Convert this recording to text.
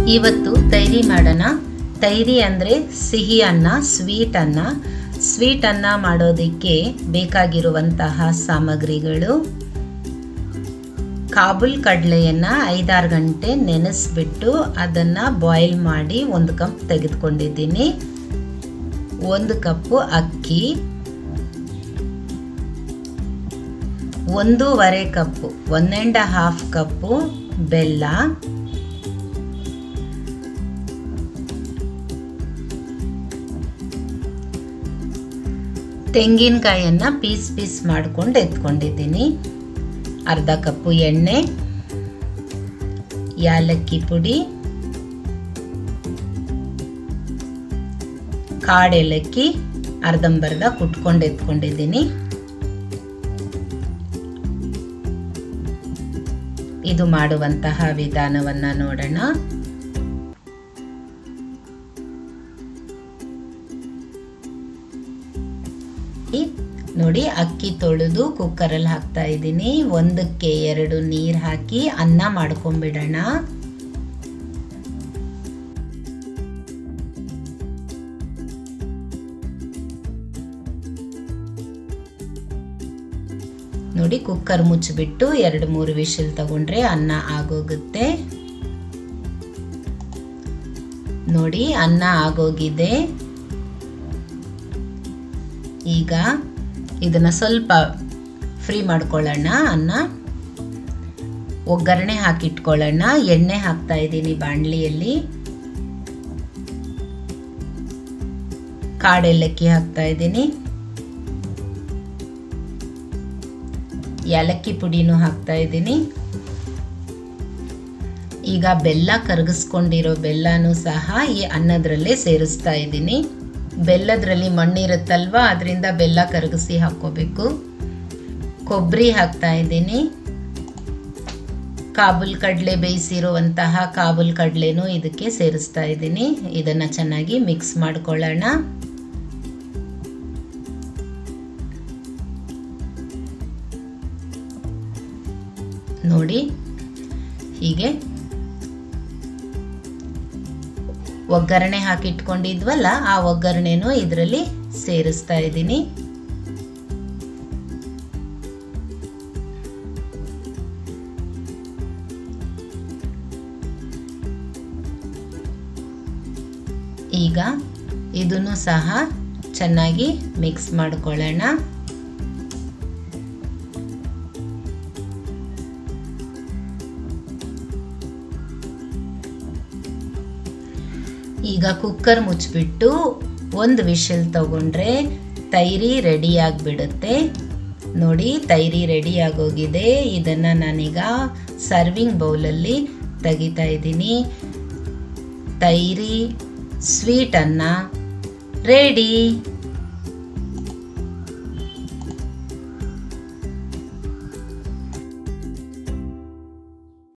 ಇವತ್ತು ತೈರಿ ಮಾಡೋಣ ತೈರಿ ಅಂದರೆ ಸಿಹಿ ಅನ್ನ ಸ್ವೀಟ್ ಅನ್ನ ಸ್ವೀಟ್ ಅನ್ನ ಮಾಡೋದಕ್ಕೆ ಬೇಕಾಗಿರುವಂತಹ ಸಾಮಗ್ರಿಗಳು ಕಾಬುಲ್ ಕಡಲೆಯನ್ನು ಐದಾರು ಗಂಟೆ ನೆನೆಸ್ಬಿಟ್ಟು ಅದನ್ನು ಬಾಯ್ಲ್ ಮಾಡಿ ಒಂದು ಕಪ್ ತೆಗೆದುಕೊಂಡಿದ್ದೀನಿ ಒಂದು ಕಪ್ಪು ಅಕ್ಕಿ ಒಂದೂವರೆ cup one and half cup ಬೆಲ್ಲ ತೆಂಗಿನಕಾಯನ್ನು ಪೀಸ್ ಪೀಸ್ ಮಾಡ್ಕೊಂಡು ಎತ್ಕೊಂಡಿದ್ದೀನಿ ಅರ್ಧ ಕಪ್ಪು ಎಣ್ಣೆ ಯಾಲಕ್ಕಿ ಪುಡಿ ಕಾಡೆಲಕ್ಕಿ ಅರ್ಧಂಬರ್ಧ ಕುಟ್ಕೊಂಡು ಎತ್ಕೊಂಡಿದ್ದೀನಿ ಇದು ಮಾಡುವಂತಹ ವಿಧಾನವನ್ನ ನೋಡೋಣ ನೋಡಿ ಅಕ್ಕಿ ತೊಳೆದು ಕುಕ್ಕರಲ್ಲಿ ಹಾಕ್ತಾ ಇದ್ದೀನಿ ಒಂದಕ್ಕೆ ಎರಡು ನೀರು ಹಾಕಿ ಅನ್ನ ಮಾಡ್ಕೊಂಡ್ಬಿಡೋಣ ನೋಡಿ ಕುಕ್ಕರ್ ಮುಚ್ಚಿಬಿಟ್ಟು ಎರಡು ಮೂರು ವಿಷಲ್ ತಗೊಂಡ್ರೆ ಅನ್ನ ಆಗೋಗುತ್ತೆ ನೋಡಿ ಅನ್ನ ಆಗೋಗಿದೆ ಈಗ ಇದನ್ನ ಸ್ವಲ್ಪ ಫ್ರೀ ಮಾಡ್ಕೊಳ್ಳೋಣ ಅನ್ನ ಒಗ್ಗರಣೆ ಹಾಕಿಟ್ಕೊಳ್ಳೋಣ ಎಣ್ಣೆ ಹಾಕ್ತಾ ಇದ್ದೀನಿ ಬಾಣಲಿಯಲ್ಲಿ ಕಾಡೆಲ್ಲಕ್ಕಿ ಹಾಕ್ತಾ ಇದ್ದೀನಿ ಏಲಕ್ಕಿ ಪುಡಿನೂ ಹಾಕ್ತಾ ಇದ್ದೀನಿ ಈಗ ಬೆಲ್ಲ ಕರಗಿಸ್ಕೊಂಡಿರೋ ಬೆಲ್ಲನೂ ಸಹ ಈ ಅನ್ನದ್ರಲ್ಲೇ ಸೇರಿಸ್ತಾ ಇದ್ದೀನಿ ಬೆಲ್ಲದ್ರಲ್ಲಿ ಮಣ್ಣಿರುತ್ತಲ್ವ ಅದರಿಂದ ಬೆಲ್ಲ ಕರಗಿಸಿ ಹಾಕ್ಕೋಬೇಕು ಕೊಬ್ಬರಿ ಹಾಕ್ತಾ ಇದ್ದೀನಿ ಕಾಬುಲ್ ಕಡಲೆ ಬೇಯಿಸಿರುವಂತಹ ಕಾಬುಲ್ ಕಡಲೆನೂ ಇದಕ್ಕೆ ಸೇರಿಸ್ತಾ ಇದ್ದೀನಿ ಇದನ್ನು ಚೆನ್ನಾಗಿ ಮಿಕ್ಸ್ ಮಾಡ್ಕೊಳ್ಳೋಣ ನೋಡಿ ಹೀಗೆ ಒಗ್ಗರಣೆ ಹಾಕಿಟ್ಕೊಂಡಿದ್ವಲ್ಲ ಆ ಒಗ್ಗರಣೆನೂ ಇದರಲ್ಲಿ ಸೇರಿಸ್ತಾ ಇದ್ದೀನಿ ಈಗ ಇದನ್ನು ಸಹ ಚೆನ್ನಾಗಿ ಮಿಕ್ಸ್ ಮಾಡ್ಕೊಳ್ಳೋಣ ಈಗ ಕುಕ್ಕರ್ ಮುಚ್ಚಿಬಿಟ್ಟು ಒಂದು ವಿಷಲ್ ತಗೊಂಡ್ರೆ ತೈರಿ ರೆಡಿ ಆಗಿಬಿಡುತ್ತೆ ನೋಡಿ ತೈರಿ ರೆಡಿ ಆಗೋಗಿದೆ ಇದನ್ನು ನಾನೀಗ ಸರ್ವಿಂಗ್ ಬೌಲಲ್ಲಿ ತೆಗಿತಾ ಇದ್ದೀನಿ ತೈರಿ ಸ್ವೀಟನ್ನು ರೆಡಿ